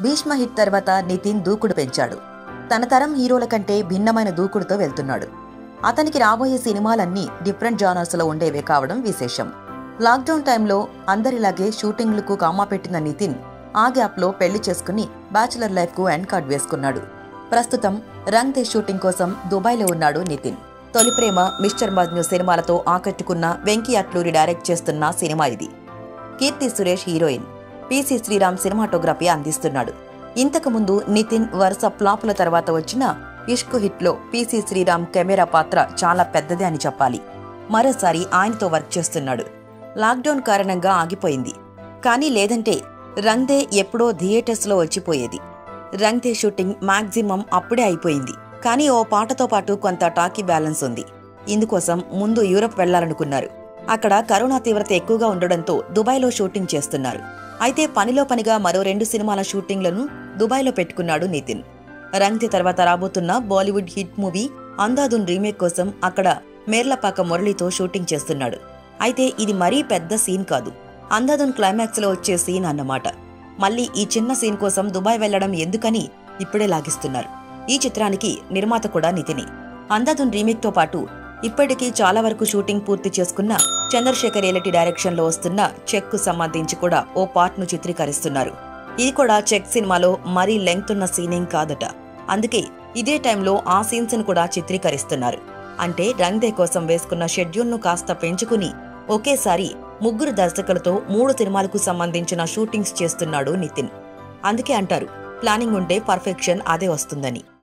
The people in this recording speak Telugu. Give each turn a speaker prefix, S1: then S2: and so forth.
S1: భీష్మ హిట్ తర్వాత నితిన్ దూకుడు పెంచాడు తన తరం హీరోల కంటే భిన్నమైన దూకుడుతో వెళ్తున్నాడు అతనికి రాబోయే సినిమాలన్నీ డిఫరెంట్ జానర్స్లో ఉండేవే కావడం విశేషం లాక్డౌన్ టైంలో అందరిలాగే షూటింగ్లకు కామా పెట్టిన నితిన్ ఆ గ్యాప్లో పెళ్లి చేసుకుని బ్యాచులర్ లైఫ్కు ఎండ్ కార్డ్ వేసుకున్నాడు ప్రస్తుతం రంగ్ దే షూటింగ్ కోసం దుబాయ్లో ఉన్నాడు నితిన్ తొలి ప్రేమ మిస్టర్ మజ్ను సినిమాలతో ఆకట్టుకున్న వెంకీ అట్లూరి డైరెక్ట్ చేస్తున్న సినిమా ఇది Keerthy Suresh heroine PC Sreeram cinematography అందిస్తున్నాడు ఇంతకుముందు నితిన్ వరుస ఫ్లాపుల తర్వాత వచ్చిన ఇష్క్ హిట్లో పిసి శ్రీరామ్ కెమెరా పాత్ర చాలా పెద్దదే అని చెప్పాలి మరోసారి ఆయనతో వర్క్ చేస్తున్నాడు లాక్డౌన్ కారణంగా ఆగిపోయింది కానీ లేదంటే రంగ్దే ఎప్పుడో థియేటర్స్లో వచ్చిపోయేది రంగ్దే షూటింగ్ మాక్సిమం అప్పుడే అయిపోయింది కానీ ఓ పాటతో పాటు కొంత టాకీ బ్యాలెన్స్ ఉంది ఇందుకోసం ముందు యూరప్ వెళ్లాలనుకున్నారు అక్కడ కరోనా తీవ్రత ఎక్కువగా ఉండడంతో దుబాయ్లో షూటింగ్ చేస్తున్నారు అయితే పనిలో పనిగా మరో రెండు సినిమాల షూటింగ్లను దుబాయ్లో పెట్టుకున్నాడు నితిన్ రంగ్తే తర్వాత రాబోతున్న Bollywood hit movie Andhadhun remake కోసం అక్కడ మేర్లపాక మురళితో షూటింగ్ చేస్తున్నాడు అయితే ఇది మరీ పెద్ద సీన్ కాదు అందాదున్ క్లైమాక్స్ లో వచ్చే సీన్ అన్నమాట మళ్ళీ ఈ చిన్న సీన్ కోసం దుబాయ్ వెళ్లడం ఎందుకని ఇప్పుడే లాగిస్తున్నారు ఈ చిత్రానికి నిర్మాత కూడా నితిని అందాదున్ రీమేక్ తో పాటు ఇప్పటికీ చాలా వరకు షూటింగ్ పూర్తి చేసుకున్న చంద్రశేఖర్ ఏలటి డైరెక్షన్ లో వస్తున్న చెక్ కు సంబంధించి కూడా ఓ పార్ట్ ను చిత్రీకరిస్తున్నారు ఇది కూడా చెక్ సినిమాలో మరీ లెంగ్త్ ఉన్న సీనేం కాదట అందుకే ఇదే టైంలో ఆ సీన్స్ ను కూడా చిత్రీకరిస్తున్నారు అంటే రంగ్దే కోసం వేసుకున్న షెడ్యూల్ ను కాస్త పెంచుకుని ఒకేసారి ముగ్గురు దర్శకులతో మూడు సినిమాలకు సంబంధించిన షూటింగ్స్ చేస్తున్నాడు నితిన్ అందుకే అంటారు ప్లానింగ్ ఉంటే పర్ఫెక్షన్ అదే వస్తుందని